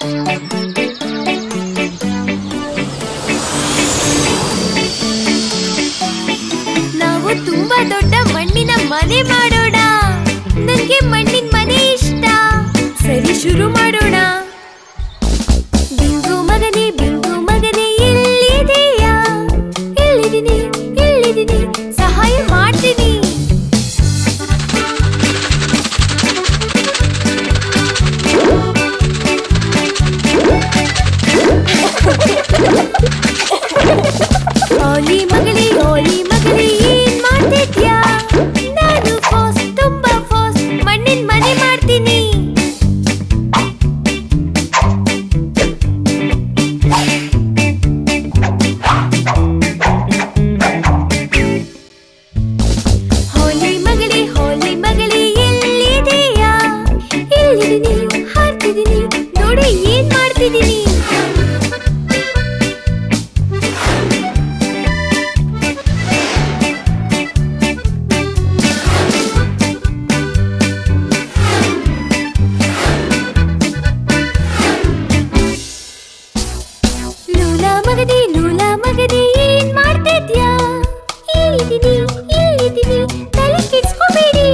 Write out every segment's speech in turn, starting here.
ನಾವು ತುಂಬಾ ದೊಡ್ಡ ಮಣ್ಣಿನ ಮನೆ ಮಾಡೋಣ ನಂಗೆ ಮಣ್ಣಿನ ಮನೆ ಇಷ್ಟ ಸರಿ ಶುರು ಮಾಡೋಣ ಬಿಂಗು ಮಗನೇ ಬಿಂಗು ಮಗನೇ ಎಲ್ಲಿದೆಯಾ ಎಲ್ಲಿದ್ದೀನಿ ಎಲ್ಲಿದ್ದೀನಿ ಸಹಾಯ ಮಾಡ್ತೀನಿ ಓಲಿ ಮಗಳೇ ಓಲಿ ಮಗಳೇ ಏನ್ ಮಾಡ್ತಿದ್ಯಾ ನಾನು ಫಾಸ್ಟ್ ತುಂಬಾ ಫಾಸ್ಟ್ ಮಣ್ಣಿನ ಮನೆ ಮಾಡ್ತೀನಿ ಹೋಲಿ ಮಗಳೇ ಹೋಲಿ ಮಗಳೇ ಎಲ್ಲಿದೆಯಾ ಎಲ್ಲಿದ್ದೀನಿ ಹಾರ್ತಿದ್ದೀನಿ ನೋಡಿ ಏನ್ ಮಾಡ್ತಿದ್ದೀನಿ ಲೂಲಾ ಮಗನೇ ಲೂಲಾ ಮಗನೇ ಏನ್ ಮಾಡ್ತಿದ್ಯಾ ಇಲ್ಲಿದ್ದೀನಿ ಇಲ್ಲಿದ್ದೀನಿ ತಲೆ ಕೆಡ್ಸ್ಕೋಬೇಡಿ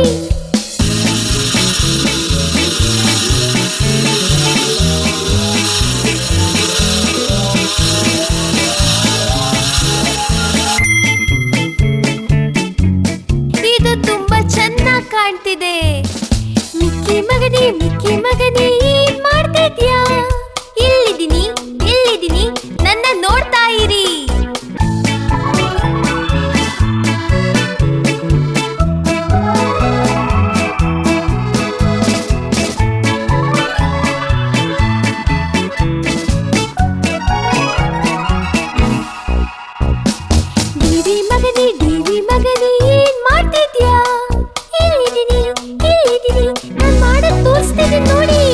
ಇದು ತುಂಬಾ ಚೆನ್ನಾಗ್ ಕಾಣ್ತಿದೆ ಮಿಕ್ಕಿ ಮಗನೇ ಮಿಕ್ಕಿ ಮಗನೇ ಏನ್ ಮಾಡ್ತಿದ್ಯಾ ಎಲ್ಲಿದ್ದೀನಿ ಎಲ್ಲಿದ್ದೀನಿ ನನ್ನ ನೋಡ್ತಾ ಇರಿ ಡಿವಿ ಮಗನೇ ಡಿವಿ ಮಗನೇ ಏನ್ ಮಾಡ್ತಿದ್ಯಾ ಎಲ್ಲಿದ್ದೀನಿ ಎಲ್ಲಿದ್ದೀನಿ ನಾನ್ ಮಾಡಕ್ ತೋರಿಸ್ತೀನಿ ನೋಡಿ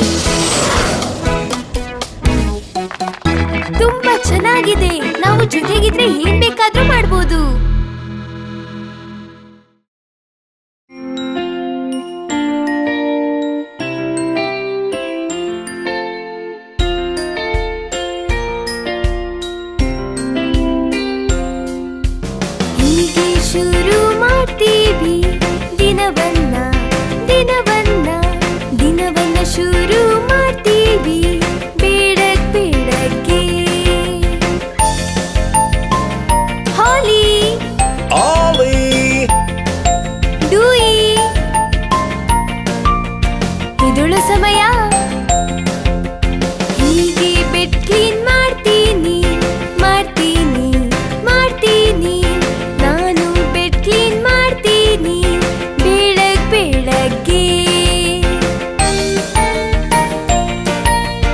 ತುಂಬಾ ಚೆನ್ನಾಗಿದೆ ನಾವು ಜೊತೆಗಿದ್ರೆ ಏನ್ ಬೇಕಾದ್ರೂ ಮಾಡ್ಬೋದು ಹೀಗೆ ಶುರು ಮಾಡ್ತೀವಿ ದಿನವನ್ನ ದಿನವನ್ನ ದಿನವನ್ನ ಶುರು ಮಾಡ್ತೀವಿ ಬೇಡಕ್ ಬೇಡಕ್ಕೆ ಹಾಲಿ Ollie! ಡೂಯಿ ಇದಳು ಸಮಯ ಹೀಗೆ ಬೆಡ್ ಕ್ಲೀನ್ ಮಾಡ್ತೀನಿ ಮಾಡ್ತೀನಿ ಮಾಡ್ತೀನಿ ನಾನು ಬೆಡ್ ಕ್ಲೀನ್ ಮಾಡ್ತೀನಿ ಬೆಳಗ್ ಬೆಳಗ್ಗೆ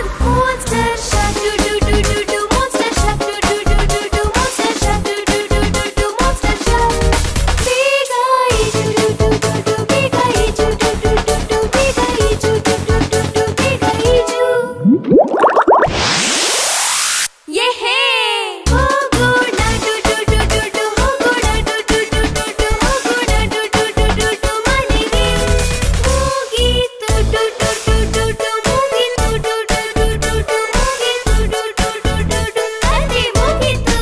Monster Shack do do do do do Monster Shack do do do do do Monster Shack do do do do do Monster Shack ಬೇಗ ಈಜು ಡು ಡು ಡು ಡು ಬೇಗ ಈಜು ಡು ಡು ಡು ಡು ಬೇಗ ಈಜು ಡು ಡು ಡು ಡು ಬೇಗ ಈಜು ಯೆಹೇ ಹೋಗೋಣ ಡು ಡು ಡು ಡು ಡು ಹೋಗೋಣ ಡು ಡು ಡು ಡು ಡು ಹೋಗೋಣ ಡು ಡು ಡು ಡು ಡು ಮನೆಗೆ ಮುಗೀತು ಡು ಡು ಡು ಡು ಡು ಮುಗೀತು ಡು ಡು ಡು ಡು ಡು ಮುಗೀತು ಡು ಡು ಡು ಡು ಡು ಕತೆ ಮುಗೀತು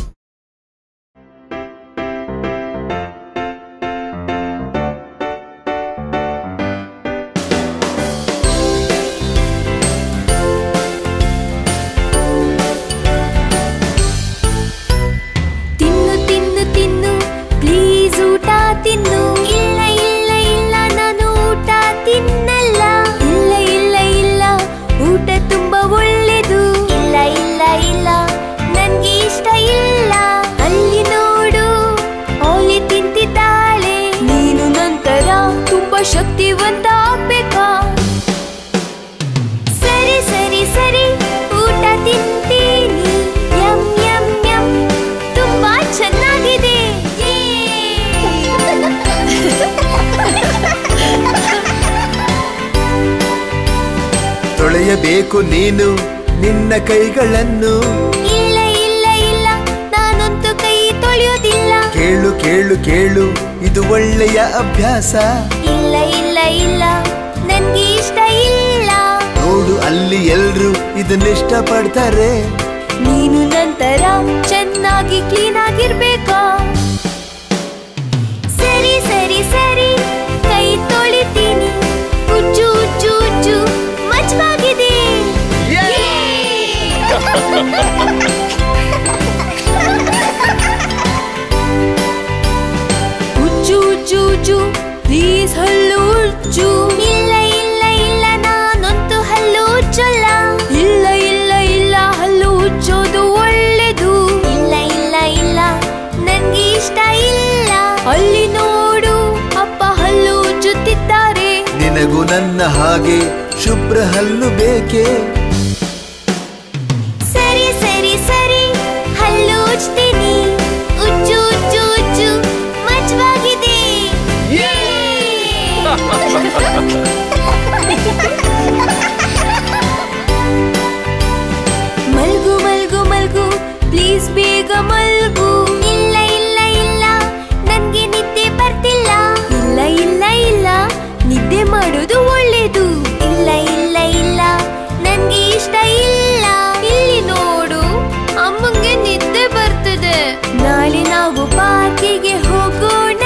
ತಿನ್ನು ತಿನ್ನು ತಿನ್ನು ಪ್ಲೀಸ್ ಊಟ ತಿನ್ನು ಇಲ್ಲ ಇಲ್ಲ ಇಲ್ಲ ನಾನು ಊಟ ತಿನ್ನಲ್ಲ ಇಲ್ಲ ಇಲ್ಲ ಇಲ್ಲ ಊಟ ತುಂಬಾ ಒಳ್ಳೆದು ಇಲ್ಲ ಇಲ್ಲ ಇಲ್ಲ ನನ್ಗೆ ಇಷ್ಟ ಇಲ್ಲ ಅಲ್ಲಿ ನೋಡು ಓಲಿ ತಿಂತಿದ್ದಾಳೆ ನೀನು ನಂತರ ತುಂಬಾ ಶಕ್ತಿವಂತ ಆಗ್ಬೇಕಾ ಸರಿ ಸರಿ ಸರಿ ಊಟ ತಿಂತೀನಿ ಯಂ ಯಂ ಯಂ ತುಂಬಾ ಚೆನ್ನಾಗಿದೆ ಯೇ! ತೊಳೆಯಬೇಕು ನೀನು ನಿನ್ನ ಕೈಗಳನ್ನು ಇಲ್ಲ ಇಲ್ಲ ಇಲ್ಲ ನಾನಂತೂ ಕೈ ತೊಳೆಯೋದಿಲ್ಲ ಕೇಳು ಕೇಳು ಕೇಳು ಇದು ಒಳ್ಳೆಯ ಅಭ್ಯಾಸ ಇಲ್ಲ ಇಲ್ಲ ಇಲ್ಲ ನನ್ಗೆ ಇಷ್ಟ ಇಲ್ಲ ನೋಡು ಅಲ್ಲಿ ಎಲ್ರು ಇದನ್ನಿಷ್ಟ ಪಡ್ತಾರೆ ನೀನು ನಂತರ ಚೆನ್ನಾಗಿ ಕ್ಲೀನ್ ಆಗಿರ್ಬೇಕಾ ಸರಿ ಸರಿ ಸರಿ ಕೈ ತೊಳಿತೀನಿ ಉಜ್ಜು ಉಜ್ಜು ಉಜ್ಜು ಮಜ್ವಾಗಿದೆ ಉಜ್ಜು ಉಜ್ಜು ಉಜ್ಜು ಪ್ಲೀಸ್ ಹಲ್ಲು ಉಜ್ಜು ಇಲ್ಲ ಇಲ್ಲ ಇಲ್ಲ ನಾನಂತೂ ಹಲ್ಲು ಉಜ್ಜಲ್ಲ ಇಲ್ಲ ಇಲ್ಲ ಇಲ್ಲ ಹಲ್ಲು ಉಜ್ಜೋದು ಒಳ್ಳೆದು ಇಲ್ಲ ಇಲ್ಲ ಇಲ್ಲ ನನ್ಗೆ ಇಷ್ಟ ಇಲ್ಲ ಅಲ್ಲಿ ನೋಡು ಅಪ್ಪ ಹಲ್ಲು ಉಜ್ಜುತ್ತಿದ್ದಾರೆ ನಿನಗೂ ನನ್ನ ಹಾಗೆ ಶುಭ್ರ ಹಲ್ಲು ಬೇಕೇ ಸರಿ ಸರಿ ಸರಿ ಹಲ್ಲು ಉಜ್ತೀನಿ ಉಜ್ಜು ಉಜ್ಜು ಉಜ್ಜು ಮಜ್ವಾಗಿದೆ ಮಲ್ಗು ಮಲ್ಗು ಮಲ್ಗು ಪ್ಲೀಸ್ ಬೇಗ ಮಲ್ಗು ಇಲ್ಲ ಇಲ್ಲ ಇಲ್ಲ ನನ್ಗೆ ನಿದ್ದೆ ಬರ್ತಿಲ್ಲ ಇಲ್ಲ ಇಲ್ಲ ಇಲ್ಲ ನಿದ್ದೆ ಮಾಡೋದು ಒಳ್ಳೇದು ಇಲ್ಲ ಇಲ್ಲ ಇಲ್ಲ ನನ್ಗೆ ಇಷ್ಟ ಇಲ್ಲ ಇಲ್ಲಿ ನೋಡು ಅಮ್ಮಂಗೆ ನಿದ್ದೆ ಬರ್ತದೆ ನಾಳೆ ನಾವು ಪಾರ್ಕಿಗೆ ಹೋಗೋಣ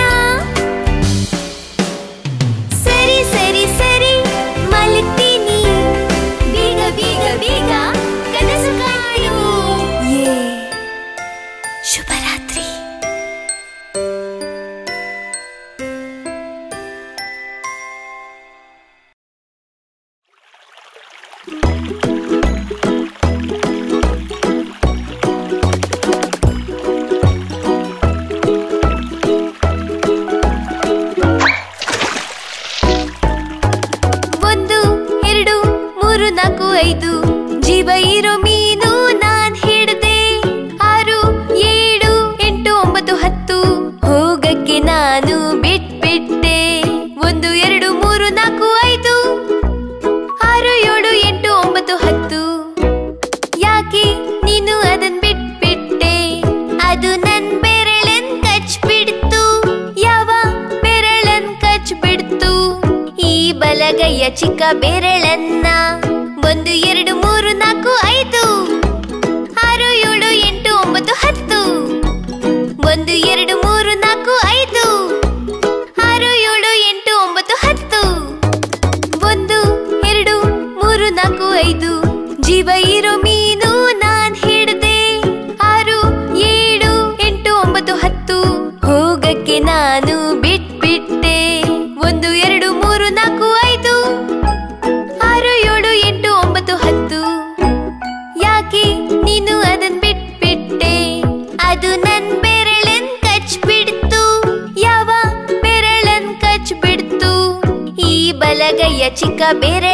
ಸರಿ ಸರಿ ಸರಿ ಮಲಗ್ತೀನಿ ಬೇಗ ಬೇಗ ಬೇಗ ಕನಸು ಕಾಣು ಯೇ ಶುಭರಾತ್ರಿ ಒಂದು ಎರಡು ಮೂರು ನಾಲ್ಕು ಐದು ಜೀವ ಇರೋ ಮೀನು ನಾನ್ ಹಿಡ್ದೆ ಆರು ಏಳು ಎಂಟು ಒಂಬತ್ತು ಹತ್ತು ಹೋಗಕ್ಕೆ ನಾನು ಬಿಟ್ಬಿಟ್ಟೆ ಒಂದು ಎರಡು ಮೂರು ನಾಲ್ಕು ಐದು ಆರು ಏಳು ಎಂಟು ಒಂಬತ್ತು ಹತ್ತು ಯಾಕೆ ನೀನು ಅದನ್ ಬಿಟ್ಬಿಟ್ಟೆ ಅದು ನನ್ ಬೆರಳನ್ ಕಚ್ಬಿಡ್ತು ಯಾವ ಬೆರಳನ್ ಕಚ್ಬಿಡ್ತು ಈ ಬಲಗೈಯ ಚಿಕ್ಕ ಬೆರಳನ್ನ ಒಂದು ಎರಡು ಮೂರು ನಾಲ್ಕು ಐದು ಆರು ಏಳು ಎಂಟು ಒಂಬತ್ತು ಹತ್ತು ಒಂದು ಎರಡು ಮೂರು ನಾಲ್ಕು ಐದು ಆರು ಏಳು ಎಂಟು ಒಂಬತ್ತು ಹತ್ತು ಒಂದು ಎರಡು ಮೂರು ನಾಲ್ಕು ಐದು ಜೀವ ಇರೋ ಮೀನು ನಾನ್ ಹಿಡ್ದೆ ಆರು ಏಳು ಎಂಟು ಒಂಬತ್ತು ಹತ್ತು ಹೋಗಕ್ಕೆ ನಾನು ಬಿಟ್ಬಿಟ್ಟೆ ಒಂದು ಎರಡು ಮೂರು ನಾಲ್ಕು ಐದು ಆರು ಏಳು ಎಂಟು ಒಂಬತ್ತು ಹತ್ತು ಯಾಕೆ ನೀನು ಅದನ್ ಬಿಟ್ಬಿಟ್ಟೆ ಅದು ನನ್ ಬೆರಳನ್ ಕಚ್ಬಿಡ್ತು ಯಾವ ಬೆರಳನ್ ಕಚ್ಬಿಡ್ತು ಈ ಬಲಗೈಯ ಚಿಕ್ಕ ಬೆರಳ